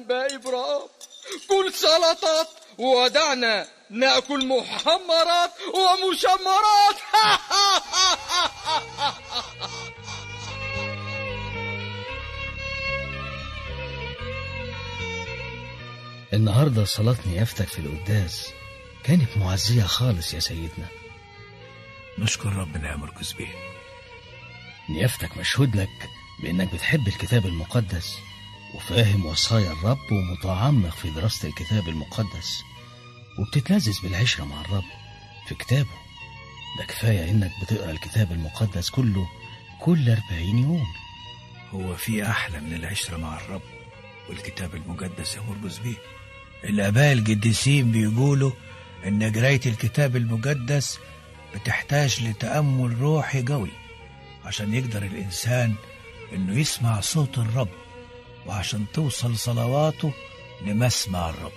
باقي برام كل سلطات ودعنا ناكل محمرات ومشمرات النهاردة صلاة نيافتك في القداس كانت معزية خالص يا سيدنا نشكر ربنا يا مركز بيه نيافتك مشهود لك بأنك بتحب الكتاب المقدس وفاهم وصايا الرب ومتعمق في دراسة الكتاب المقدس وبتتلذذ بالعشرة مع الرب في كتابه ده كفاية إنك بتقرأ الكتاب المقدس كله كل أربعين يوم هو في أحلى من العشرة مع الرب والكتاب المقدس يا مركز بيه الآباء القديسين بيقولوا إن قراية الكتاب المقدس بتحتاج لتأمل روحي قوي عشان يقدر الإنسان إنه يسمع صوت الرب وعشان توصل صلواته لمسمع الرب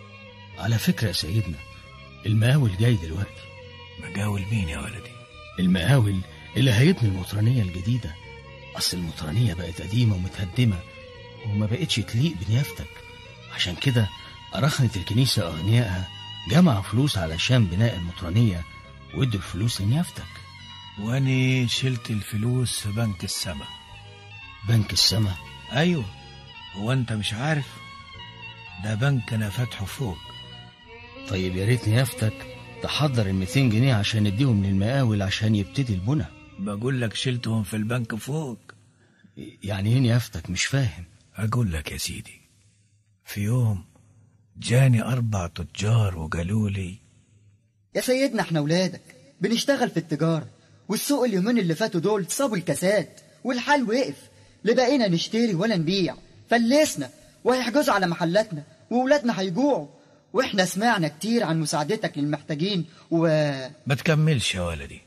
على فكرة يا سيدنا المقاول جاي دلوقتي مقاول مين يا ولدي المقاول اللي هيبني المطرانية الجديدة أصل المطرانية بقت قديمة ومتهدمة وما بقتش تليق بنيافتك عشان كده أرخنت الكنيسة أغنيائها جمعوا فلوس علشان بناء المطرانية وادوا الفلوس لنيافتك وأني شلت الفلوس في بنك السما بنك السما أيوه هو أنت مش عارف ده بنك أنا فاتحه فوق طيب يا ريت نيافتك تحضر ال 200 جنيه عشان نديهم للمقاول عشان يبتدي البنى بقول لك شلتهم في البنك فوق يعني ايه نيافتك مش فاهم أقول لك يا سيدي في يوم جاني أربع تجار وقالوا لي يا سيدنا احنا ولادك بنشتغل في التجارة والسوق اليومين اللي فاتوا دول صابوا الكاسات والحال وقف لا بقينا نشتري ولا نبيع فلسنا وهيحجزوا على محلاتنا وولادنا هيجوعوا واحنا سمعنا كتير عن مساعدتك للمحتاجين و ما تكملش يا ولدي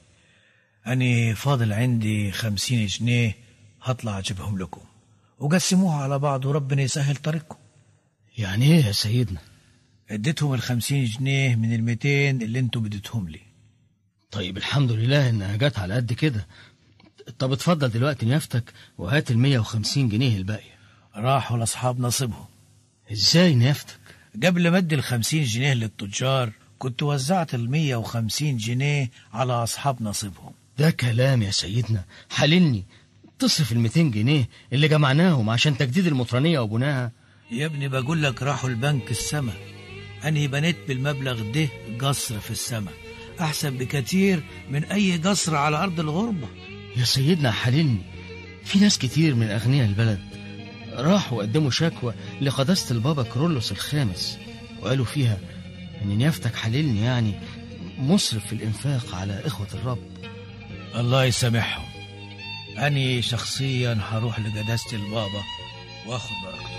أني فاضل عندي خمسين جنيه هطلع أجيبهم لكم وقسموها على بعض وربنا يسهل طريقكم يعني ايه يا سيدنا اديتهم الخمسين جنيه من الميتين اللي انتوا بديتهم لي طيب الحمد لله انها جت على قد كده طب اتفضل دلوقتي نيافتك وهات ال 150 جنيه الباقية راحوا لأصحاب نصيبهم ازاي نيافتك قبل ما ادي الخمسين جنيه للتجار كنت وزعت المية وخمسين جنيه على أصحاب نصيبهم ده كلام يا سيدنا حللني تصرف ال 200 جنيه اللي جمعناهم عشان تجديد المطرانية وبناها يا ابني بقول لك راحوا البنك السما أني بنيت بالمبلغ ده قصر في السما أحسن بكتير من أي قصر على أرض الغربة يا سيدنا حللني في ناس كتير من أغنياء البلد راحوا قدموا شكوى لقداسة البابا كرولوس الخامس وقالوا فيها إن نيافتك حللني يعني مسرف في الإنفاق على إخوة الرب الله يسامحهم أني شخصيا هروح لقداسة البابا وآخد بركته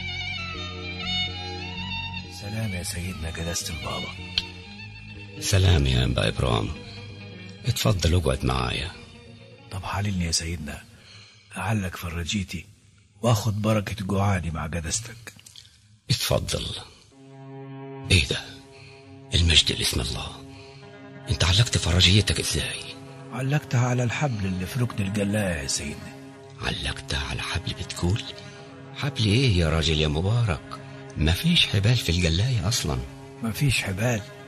سلام يا سيدنا قداسة البابا سلام يا أنبا إبرام اتفضل اقعد معايا طب حللني يا سيدنا أعلك فرجيتي وآخد بركة جوعاني مع قداستك اتفضل ايه ده المجد لاسم الله انت علقت فرجيتك ازاي علقتها على الحبل اللي في ركن الجلاية يا سيدنا علقتها على حبل بتقول حبل ايه يا راجل يا مبارك مفيش حبال في الجلاية اصلا مفيش حبال